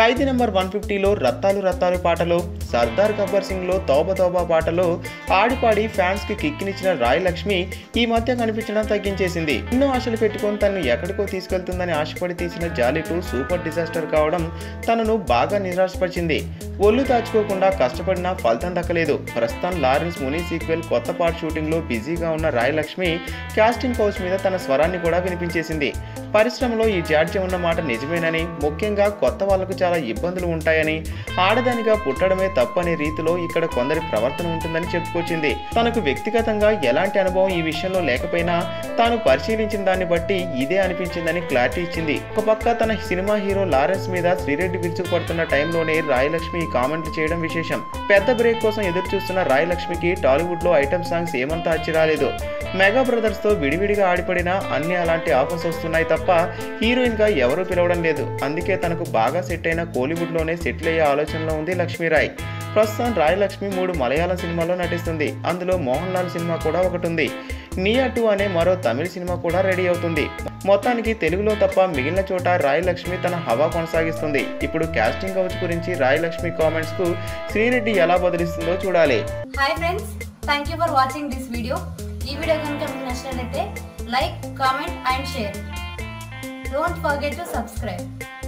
ఖైదీ number one ఫిఫ్టీలో రత్తాలు రత్తాలు పాటలో సర్దార్ గబ్బర్ సింగ్లో తోబా తోబా పాటలో ఆడిపాడి ఫ్యాన్స్కి కిక్కినిచ్చిన రాయ్ లక్ష్మి ఈ మధ్య కనిపించడం తగ్గించేసింది ఎన్నో ఆశలు పెట్టుకొని తనను ఎక్కడికో తీసుకెళ్తుందని ఆశపడి తీసిన జాలీ టూ సూపర్ డిజాస్టర్ కావడం తనను బాగా నిరాశపరిచింది ఒళ్ళు దాచుకోకుండా కష్టపడినా ఫలితం దక్కలేదు ప్రస్తుతం లారెన్స్ ముని సీక్వెల్ కొత్త పార్ట్ షూటింగ్లో బిజీగా ఉన్న రాయ్ లక్ష్మి కాస్టింగ్ కౌచ్ మీద తన స్వరాన్ని కూడా వినిపించేసింది పరిశ్రమలో ఈ జాడ్యం ఉన్న మాట నిజమేనని ముఖ్యంగా కొత్త వాళ్లకు చాలా ఇబ్బందులు ఉంటాయని ఆడదానిగా పుట్టడమే తప్పనే రీతిలో ఇక్కడ కొందరి ప్రవర్తన ఉంటుందని చెప్పుకొచ్చింది తనకు వ్యక్తిగతంగా ఎలాంటి అనుభవం ఈ విషయంలో లేకపోయినా తాను పరిశీలించిన దాన్ని బట్టి ఇదే అనిపించిందని క్లారిటీ ఇచ్చింది ఒక పక్క తన సినిమా హీరో లారెన్స్ మీద శ్రీరెడ్డి విరుచుకుపడుతున్న టైంలోనే రాయలక్ష్మి ఈ కామెంట్లు చేయడం విశేషం పెద్ద బ్రేక్ కోసం ఎదురు చూస్తున్న రాయలక్ష్మికి టాలీవుడ్ లో ఐటమ్ సాంగ్స్ ఏమంతా అచ్చి రాలేదు మెగా బ్రదర్స్ తో విడివిడిగా ఆడిపడినా అన్ని అలాంటి ఆఫర్స్ వస్తున్నాయి తప్ప హీరోయిన్ గా ఎవరూ పిలవడం లేదు అందుకే తనకు బాగా సెట్ అయిన కోలీవుడ్ లోనే సెటిల్ అయ్యే ఆలోచనలో ఉంది లక్ష్మీరాయ్ ప్రస్తుతం రాయ్ లక్ష్మి మూడు మలయాళం సినిమాల్లో నటిస్తుంది అందులో మోహన్ లాల్ సినిమా కూడా ఒకటి ఉంది నియా టూ అనే మరో తమిళ సినిమా కూడా రెడీ అవుతుంది మొత్తానికి తెలుగులో తప్ప మిగిలిన చోట రాయ్ లక్ష్మి తన హవా కొనసాగిస్తుంది ఇప్పుడు కాస్టింగ్ కౌచ్ గురించి రాయ్ లక్ష్మి కామెంట్స్ కు శ్రీరెడ్డి ఎలా బదిలిస్తుందో చూడాలి hi friends thank you for watching this video ఈ వీడియో కనుక మీకు నచ్చినట్లయితే like comment and share don't forget to subscribe